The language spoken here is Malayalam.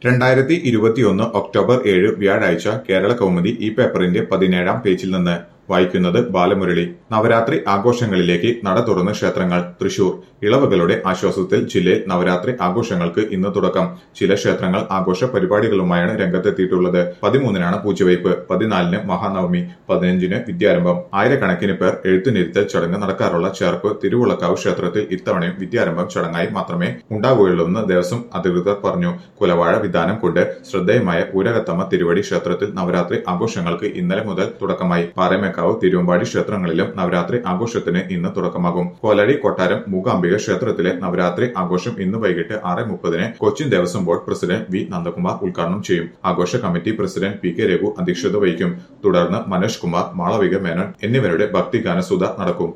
രണ്ടായിരത്തി ഇരുപത്തിയൊന്ന് ഒക്ടോബർ ഏഴ് വ്യാഴാഴ്ച കേരള കൗമുദി ഈ പേപ്പറിന്റെ പതിനേഴാം പേജിൽ നിന്ന് വായിക്കുന്നത് ബാലമുരളി നവരാത്രി ആഘോഷങ്ങളിലേക്ക് നട തുറന്ന് ക്ഷേത്രങ്ങൾ തൃശൂർ ഇളവുകളുടെ ആശ്വാസത്തിൽ ജില്ലയിൽ നവരാത്രി ആഘോഷങ്ങൾക്ക് ഇന്ന് തുടക്കം ചില ക്ഷേത്രങ്ങൾ ആഘോഷ പരിപാടികളുമായാണ് രംഗത്തെത്തിയിട്ടുള്ളത് പതിമൂന്നിനാണ് പൂജവയ്പ് പതിനാലിന് മഹാനവമി പതിനഞ്ചിന് വിദ്യാരംഭം ആയിരക്കണക്കിന് പേർ എഴുത്തുനിരുത്തൽ ചടങ്ങ് നടക്കാറുള്ള ചേർപ്പ് തിരുവുള്ളക്കാവ് ക്ഷേത്രത്തിൽ ഇത്തവണയും വിദ്യാരംഭം ചടങ്ങായി മാത്രമേ ഉണ്ടാവുകയുള്ളൂവെന്ന് ദേവസ്വം അധികൃതർ പറഞ്ഞു കുലവാഴ വിധാനം കൊണ്ട് ശ്രദ്ധേയമായ ഊരകത്തമ്മ തിരുവടി ക്ഷേത്രത്തിൽ നവരാത്രി ആഘോഷങ്ങൾക്ക് ഇന്നലെ മുതൽ തുടക്കമായി പാറമേക്കാവ് തിരുവമ്പാടി ക്ഷേത്രങ്ങളിലും നവരാത്രി ആഘോഷത്തിന് ഇന്ന് തുടക്കമാകും കോലടി കൊട്ടാരം മൂകാംബിക ക്ഷേത്രത്തിലെ നവരാത്രി ആഘോഷം ഇന്ന് വൈകിട്ട് ആറ് മുപ്പതിന് Cochin Devaswom board president V Nandakumar ഉദ്ഘാടനം ചെയ്യും ആഘോഷ committee president P K Raghu അധ്യക്ഷത വഹിക്കും തുടർന്ന് മനോജ് കുമാർ മാളവിക മേനോൻ എന്നിവരുടെ ഭക്തിഗാനസുധ നടക്കും